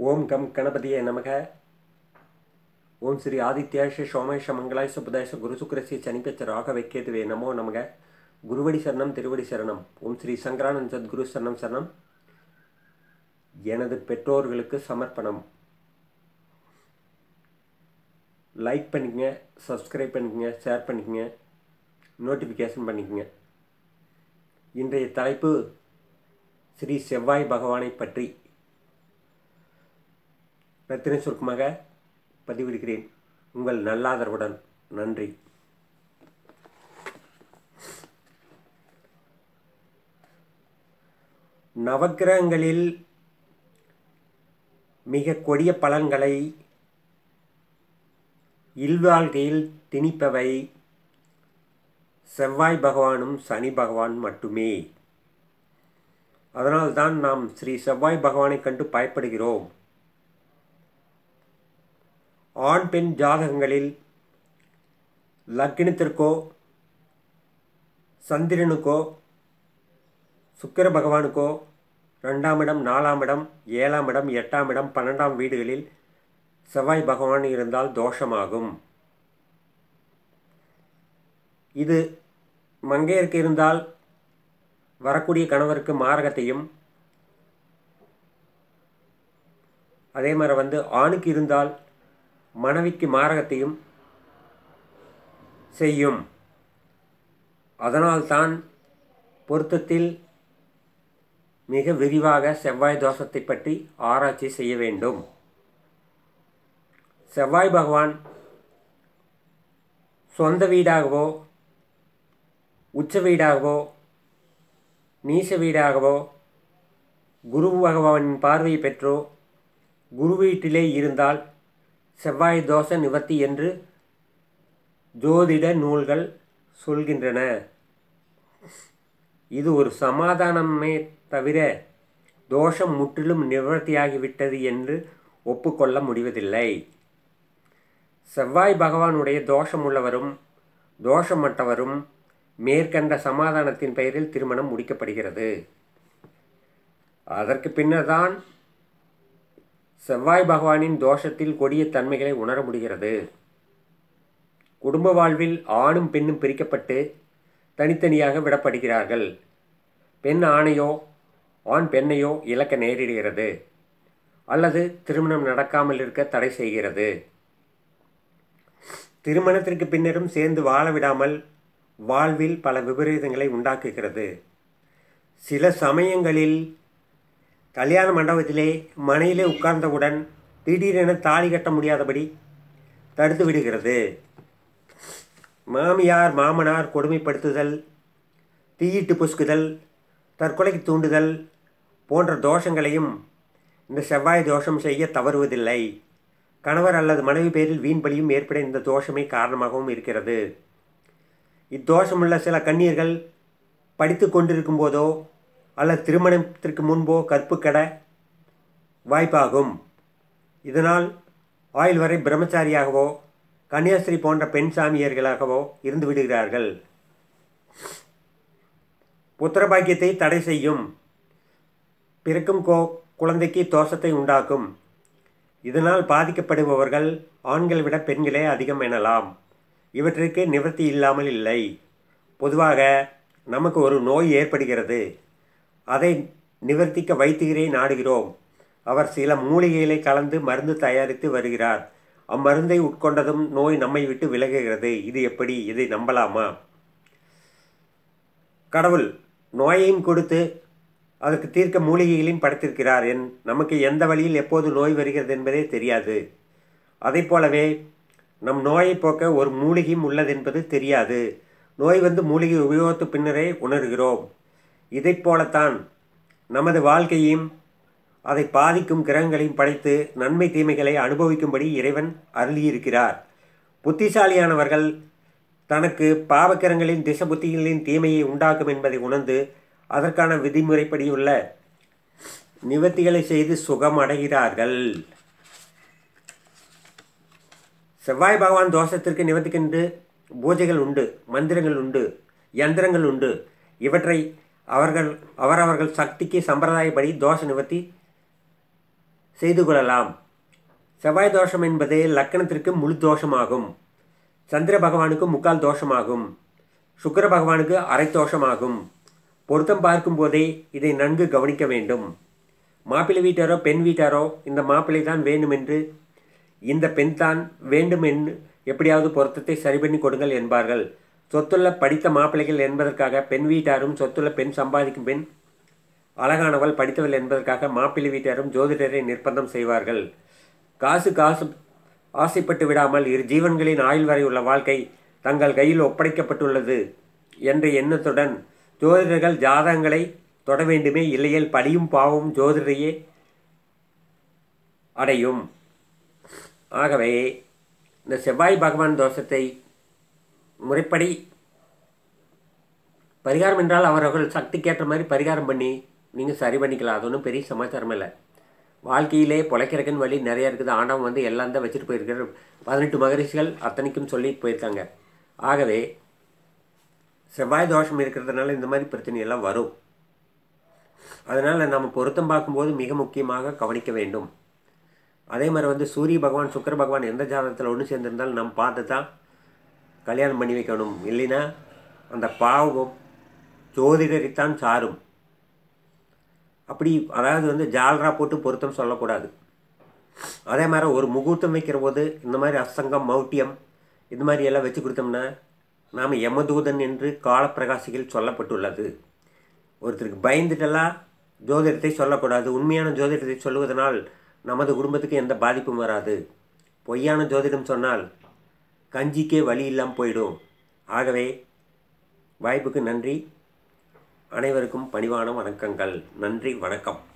ஓம் come கணபதியே நமக ஓம் ஸ்ரீ ஆதித்யாஷ சோமேஷ மங்களாய சுபதேச குரு சுக்கரசி சனிப்பச்ச ராகவை கேதுவே நமோ நமக குருவடி சரணம் திருவடி சரணம் ஓம் ஸ்ரீ சங்கரானந்த் சத்குரு சரணம் சரணம் எனது பெற்றோர்களுக்கு சமர்ப்பணம் லைக் பண்ணிக்கங்க சப்ஸ்கிரைப் பண்ணிக்கங்க ஷேர் பண்ணிக்கங்க நோட்டிஃபிகேஷன் பண்ணிக்கங்க இன்றைய தலைப்பு ஸ்ரீ செவ்வாய் பகவானை பற்றி ரத்தின சுருக்கமாக பதிவிடுகிறேன் உங்கள் நல்லாதரவுடன் நன்றி நவக்கிரகங்களில் மிக கொடிய பலன்களை இல்வாழ்க்கையில் திணிப்பவை செவ்வாய் பகவானும் சனி பகவான் மட்டுமே அதனால்தான் நாம் ஸ்ரீ செவ்வாய் பகவானை கண்டு பயப்படுகிறோம் ஆண் பெண் ஜாதகங்களில் லக்னத்திற்கோ சந்திரனுக்கோ சுக்கிர பகவானுக்கோ ரெண்டாம் இடம் நாலாம் இடம் ஏழாம் இடம் எட்டாம் இடம் பன்னெண்டாம் வீடுகளில் செவ்வாய் பகவான் இருந்தால் தோஷமாகும் இது மங்கையருக்கு இருந்தால் வரக்கூடிய கணவருக்கு மாரகத்தையும் அதே மாதிரி வந்து ஆணுக்கு இருந்தால் மனைவிக்கு மாரகத்தையும் செய்யும் அதனால்தான் பொருத்தத்தில் மிக விரிவாக செவ்வாய் தோஷத்தை பற்றி ஆராய்ச்சி செய்ய வேண்டும் செவ்வாய் பகவான் சொந்த வீடாகவோ உச்ச வீடாகவோ நீச வீடாகவோ குரு பகவானின் பார்வையை பெற்றோ குரு வீட்டிலே இருந்தால் செவ்வாய் தோஷ நிவர்த்தி என்று ஜோதிட நூல்கள் சொல்கின்றன இது ஒரு சமாதானமே தவிர தோஷம் முற்றிலும் நிவர்த்தியாகிவிட்டது என்று ஒப்புக்கொள்ள முடிவதில்லை செவ்வாய் பகவானுடைய தோஷமுள்ளவரும் தோஷமற்றவரும் மேற்கண்ட சமாதானத்தின் பெயரில் திருமணம் முடிக்கப்படுகிறது அதற்கு பின்னர்தான் செவ்வாய் பகவானின் தோஷத்தில் கொடிய தன்மைகளை உணர முடிகிறது குடும்ப வாழ்வில் ஆணும் பெண்ணும் பிரிக்கப்பட்டு தனித்தனியாக விடப்படுகிறார்கள் பெண் ஆணையோ ஆண் பெண்ணையோ இழக்க நேரிடுகிறது அல்லது திருமணம் நடக்காமல் இருக்க தடை செய்கிறது திருமணத்திற்கு பின்னரும் சேர்ந்து வாழ விடாமல் வாழ்வில் பல விபரீதங்களை உண்டாக்குகிறது சில சமயங்களில் கல்யாண மண்டபத்திலே மனையிலே உட்கார்ந்தவுடன் திடீரென தாலி கட்ட முடியாதபடி தடுத்து விடுகிறது மாமியார் மாமனார் கொடுமைப்படுத்துதல் தீயிட்டு புசுக்குதல் தற்கொலைக்கு தூண்டுதல் போன்ற தோஷங்களையும் இந்த செவ்வாய் தோஷம் செய்ய தவறுவதில்லை கணவர் அல்லது மனைவி பேரில் வீண்பலியும் ஏற்பட இந்த தோஷமே காரணமாகவும் இருக்கிறது இத்தோஷமுள்ள சில கன்னியர்கள் படித்து கொண்டிருக்கும் போதோ அல்லது திருமணத்திற்கு முன்போ கற்பு கட வாய்ப்பாகும் இதனால் ஆயுள் வரை பிரம்மச்சாரியாகவோ கன்னியாஸ்திரி போன்ற பெண் சாமியர்களாகவோ இருந்து விடுகிறார்கள் புத்திரபாக்கியத்தை தடை செய்யும் பிறக்கும் கோ குழந்தைக்கு தோஷத்தை உண்டாக்கும் இதனால் பாதிக்கப்படுபவர்கள் ஆண்களை விட பெண்களே அதிகம் எனலாம் இவற்றிற்கு நிவர்த்தி இல்லாமல் இல்லை பொதுவாக நமக்கு ஒரு நோய் ஏற்படுகிறது அதை நிவர்த்திக்க வைத்தியரை நாடுகிறோம் அவர் சில மூலிகைகளை கலந்து மருந்து தயாரித்து வருகிறார் அம்மருந்தை உட்கொண்டதும் நோய் நம்மை விட்டு விலகுகிறது இது எப்படி இதை நம்பலாமா கடவுள் நோயையும் கொடுத்து அதற்கு தீர்க்க மூலிகைகளையும் படைத்திருக்கிறார் என் நமக்கு எந்த வழியில் எப்போது நோய் வருகிறது என்பதே தெரியாது அதை போலவே நம் நோயை போக்க ஒரு மூலிகையும் உள்ளது என்பது தெரியாது நோய் வந்து மூலிகை உபயோகத்து பின்னரே உணர்கிறோம் இதைப் போலத்தான் நமது வாழ்க்கையும் அதை பாதிக்கும் கிரகங்களையும் படைத்து நன்மை தீமைகளை அனுபவிக்கும்படி இறைவன் அருளியிருக்கிறார் புத்திசாலியானவர்கள் தனக்கு பாவக்கிரங்களின் திச புத்திகளின் தீமையை உண்டாக்கும் என்பதை உணர்ந்து அதற்கான விதிமுறைப்படியுள்ள நிவர்த்திகளை செய்து சுகம் அடைகிறார்கள் செவ்வாய் பகவான் தோஷத்திற்கு நிவர்த்திக்கென்று பூஜைகள் உண்டு மந்திரங்கள் உண்டு யந்திரங்கள் உண்டு இவற்றை அவர்கள் அவரவர்கள் சக்திக்கு சம்பிரதாயப்படி தோஷ நிவர்த்தி செய்து கொள்ளலாம் செவ்வாய் தோஷம் என்பது லக்கணத்திற்கு முழு தோஷமாகும் சந்திர பகவானுக்கு முக்கால் தோஷமாகும் சுக்கிர பகவானுக்கு அரை தோஷமாகும் பொருத்தம் பார்க்கும்போதே இதை நன்கு கவனிக்க வேண்டும் மாப்பிள்ளை வீட்டாரோ பெண் வீட்டாரோ இந்த மாப்பிள்ளை தான் வேண்டும் என்று இந்த பெண் தான் வேண்டும் என்று எப்படியாவது பொருத்தத்தை சரி பண்ணி கொடுங்கள் என்பார்கள் சொத்துள்ள படித்த மாப்பிள்ளைகள் என்பதற்காக பெண் வீட்டாரும் சொத்துள்ள பெண் சம்பாதிக்கும் பெண் அழகானவள் படித்தவள் என்பதற்காக மாப்பிள்ளை வீட்டாரும் ஜோதிடரை நிர்பந்தம் செய்வார்கள் காசு காசு ஆசைப்பட்டு விடாமல் இரு ஜீவன்களின் ஆயுள் வரை உள்ள வாழ்க்கை தங்கள் கையில் ஒப்படைக்கப்பட்டுள்ளது என்ற எண்ணத்துடன் ஜோதிடர்கள் ஜாதகங்களை தொட வேண்டுமே இல்லையேல் பழியும் பாவம் ஜோதிடரையே அடையும் ஆகவே இந்த செவ்வாய் பகவான் தோஷத்தை முறைப்படி பரிகாரம் என்றால் அவரவர்கள் சக்திக்கேற்ற மாதிரி பரிகாரம் பண்ணி நீங்கள் சரி பண்ணிக்கலாம் அது ஒன்றும் பெரிய சமாச்சாரம் இல்லை வாழ்க்கையிலே பொழைக்கிறக்குன்னு வழி நிறைய இருக்குது ஆண்டவன் வந்து எல்லாம் தான் வச்சுட்டு போயிருக்கிற பதினெட்டு மகரிஷிகள் அத்தனைக்கும் சொல்லிட்டு போயிருக்காங்க ஆகவே செவ்வாய் தோஷம் இருக்கிறதுனால இந்த மாதிரி பிரச்சனையெல்லாம் வரும் அதனால் நம்ம பொருத்தம் பார்க்கும்போது மிக முக்கியமாக கவனிக்க வேண்டும் அதே மாதிரி வந்து சூரிய பகவான் சுக்கர பகவான் எந்த ஜாதகத்தில் ஒன்று சேர்ந்திருந்தாலும் நம்ம பார்த்து தான் கல்யாணம் பண்ணி வைக்கணும் இல்லைன்னா அந்த பாவம் ஜோதிடரைத்தான் சாரும் அப்படி அதாவது வந்து ஜால்ரா போட்டு பொருத்தம் சொல்லக்கூடாது அதே மாதிரி ஒரு முகூர்த்தம் வைக்கிற போது இந்த மாதிரி அசங்கம் மௌட்டியம் இது மாதிரி எல்லாம் வச்சு கொடுத்தோம்னா நாம் யமதூதன் என்று காலப்பிரகாசிகள் சொல்லப்பட்டுள்ளது ஒருத்தருக்கு பயந்துட்டெல்லாம் ஜோதிடத்தை சொல்லக்கூடாது உண்மையான ஜோதிடத்தை சொல்லுவதனால் நமது குடும்பத்துக்கு எந்த பாதிப்பும் வராது பொய்யான ஜோதிடம் சொன்னால் கஞ்சிக்கே வழி இல்லாமல் போயிடும் ஆகவே வாய்ப்புக்கு நன்றி அனைவருக்கும் பணிவான வணக்கங்கள் நன்றி வணக்கம்